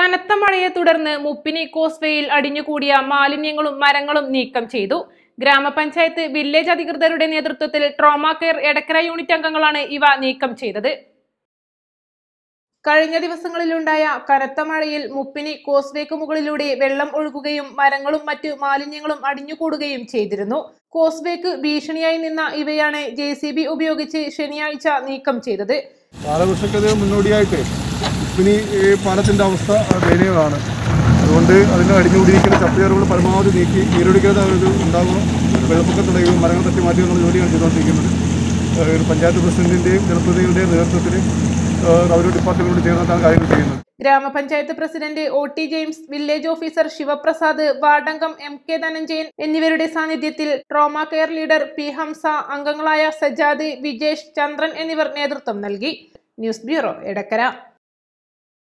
കനത്ത മഴയെ തുടർന്ന് മുപ്പിനി കോസ്വേയിൽ അടിഞ്ഞുകൂടിയ മാലിന്യങ്ങളും മരങ്ങളും നീക്കം ചെയ്തു ഗ്രാമപഞ്ചായത്ത് വില്ലേജ് അധികൃതരുടെ നേതൃത്വത്തിൽ ട്രോമ കെയർ എടക്കര യൂണിറ്റ് അംഗങ്ങളാണ് ഇവ നീക്കം ചെയ്തത് കഴിഞ്ഞ ദിവസങ്ങളിലുണ്ടായ കനത്ത മഴയിൽ മുപ്പിനി കോസ്വേക്ക് മുകളിലൂടെ വെള്ളം ഒഴുകുകയും മരങ്ങളും മറ്റു മാലിന്യങ്ങളും അടിഞ്ഞുകൂടുകയും ചെയ്തിരുന്നു കോസ്വേക്ക് ഭീഷണിയായി നിന്ന ഇവയാണ് ജെ ഉപയോഗിച്ച് ശനിയാഴ്ച നീക്കം ചെയ്തത് കാലവർഷത്തിന് മുന്നോടിയായിട്ട് ഇനി ഈ പാലത്തിൻ്റെ അവസ്ഥ ദയനീയമാണ് അതുകൊണ്ട് അതിൻ്റെ അടിഞ്ഞുകൂടിയിരിക്കുന്ന ചപ്പുചേറുകൾ പരമാവധി നീക്കി നീരൊടിക്കാതെ ഒരു ഉണ്ടാകുക വെള്ളപ്പൊക്കം തുടങ്ങിയ മരങ്ങൾ തട്ടി മാറ്റി എന്നുള്ള ജോലിയാണ് ചെയ്തുകൊണ്ടിരിക്കുന്നത് ഏഹ് ഒരു പഞ്ചായത്ത് പ്രസിഡന്റിൻ്റെയും ജനപ്രതിനിധികളുടെയും നേതൃത്വത്തിൽ ഏഹ് റവന്യൂ ഡിപ്പാർട്ട്മെൻറ്റോട് ചേർന്നിട്ടാണ് കാര്യങ്ങൾ ചെയ്യുന്നത് ഗ്രാമപഞ്ചായത്ത് president O T James village officer Shivaprasad വാർഡംഗം എം കെ ധനഞ്ജയൻ എന്നിവരുടെ സാന്നിധ്യത്തിൽ trauma care leader P Hamsa അംഗങ്ങളായ സജാദ് വിജേഷ് ചന്ദ്രൻ എന്നിവർ നേതൃത്വം നൽകി ന്യൂസ് ബ്യൂറോ എടക്കര